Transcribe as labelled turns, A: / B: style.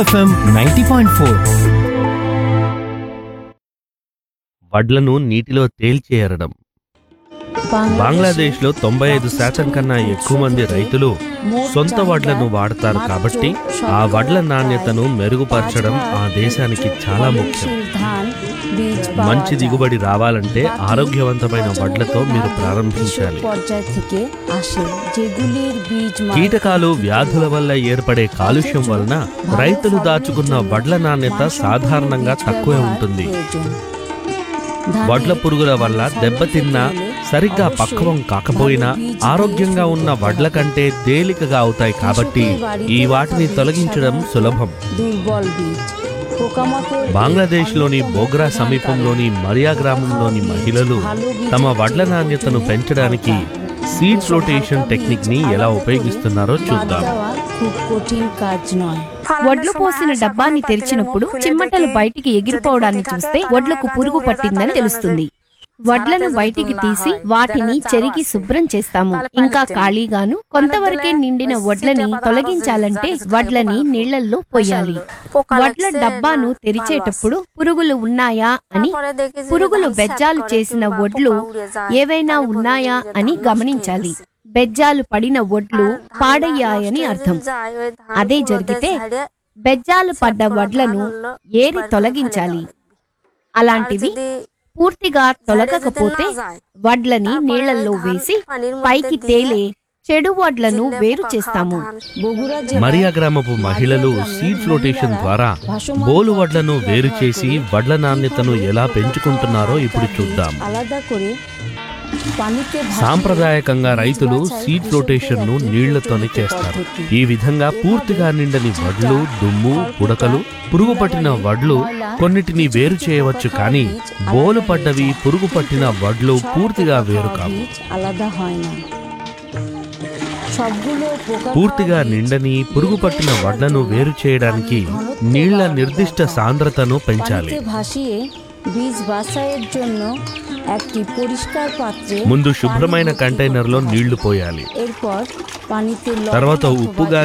A: FM ninety point four
B: వడ్లను నీటిలో తేల్చేయరడం బంగ్లాదేశ్లో తొంభై ఐదు శాతం కన్నా ఎక్కువ మంది రైతులు సొంత వడ్లను వాడతారు కాబట్టి ఆ వడ్ల నాణ్యతను మెరుగుపరచడం ఆ దేశానికి చాలా ముఖ్యం మంచి దిగుబడి రావాలంటే ఆరోగ్యవంతమైన వడ్లతో మీరు ప్రారంభించాలి
C: পর্যায় থেকে আসে যেগুলির বীজ
B: కీటకాలు వ్యాధుల వల్ల ఏర్పడే కాలుష్యం వలన రైతులు దాచుకున్న వడ్ల నాణ్యత సాధారణంగా తక్కువే ఉంటుంది వడ్ల పురుగుల వల్ల దెబ్బతిన్నా సరిగ్గా పక్వం కాకపోయినా ఆరోగ్యంగా ఉన్న వడ్ల కంటే తేలికగా అవుతాయి కాబట్టి ఈ వాటిని తొలగించడం సులభం
C: দুর্বল বীজ পোকামাকড়
B: బంగ్లాదేశ్లోని బోగ్రా సమీపంలోని మరియా గ్రామంలోని మహిళలు తమ వడ్ల నాణ్యతను పెంచడానికి సీడ్స్ రొటేషన్ టెక్నిక్ ని ఎలా ఉపయోగిస్తున్నారో
C: বাদ
B: చూద్దాం
C: দেওয়া খুব কঠিন কাজ নয়
D: వడ్లు పోసిన డబ్బాని తెరిచినప్పుడు చిమ్మటలు బయటికి ఎగిరిపోవడాన్ని చూస్తే వడ్లకు పురుగు పట్టిందని తెలుస్తుంది వడ్లను బయటికి తీసి వాటిని చెరిగి శుభ్రం చేస్తాము ఇంకా ఖాళీగాను కొంతవరకే నిండిన వడ్లని తొలగించాలంటే వడ్లని నీళ్లల్లో పోయాలి వడ్ల డబ్బాను తెరిచేటప్పుడు పురుగులు ఉన్నాయా అని పురుగులు బెజ్జాలు చేసిన వడ్లు ఏవైనా ఉన్నాయా అని గమనించాలి బెజ్జాలు పడిన వడ్లు పాడయ్యాయని అర్థం అదే జరిగితే బెజ్జాలు పడ్డ వడ్లను ఏరి తొలగించాలి అలాంటివి పూర్తిగా తొలగకపోతే వడ్లని నీళ్లలో వేసి పైకి తేలే చెడు వడ్లను వేరు చేస్తాము
C: বগুড়া
B: మరియా గ్రామపు మహిళలు సీడ్ ఫ్లోటేషన్ ద్వారా బోలు వడ్లను వేరు చేసి వడ్ల నాణ్యతను ఎలా పెంచుకుంటున్నారో ఇప్పుడు చూద్దాం
C: আলাদা করে পানিতে ভাসিয়ে
B: సాంప్రదాయకంగా రైతులు సీడ్ ఫ్లోటేషన్ ను నీళ్లతోనే చేస్తారు ఈ విధంగా పూర్తిగా నిండని వడ్లు దుమ్ము పుడకలు పురుగు పట్టిన వడ్లు కొన్నిటిని వేరు చేయవచ్చు కానీ బోలు పడ్డవి పురుగు పట్టిన వడ్లు పూర్తిగా వేరు కావు
C: বীজ আলাদা হয় না সবগুলো পোকা
B: పూర్తిగా నిండని పురుగు పట్టిన వడ్లను వేరు చేయడానికి నీళ్ల నిర్దిష్ట సాంద్రతను పెంచాలి
C: পানিতে ভাসিয়ে বীজ বাছাইয়ের জন্য একটি পরিষ্কার পাত্রে
B: ముందు శుభ్రమైన కంటైనర్లో నీళ్లు పోయాలి
C: এরপর পানিতে লবণ
B: తర్వాత
C: অথবা
B: ఉప్పుగా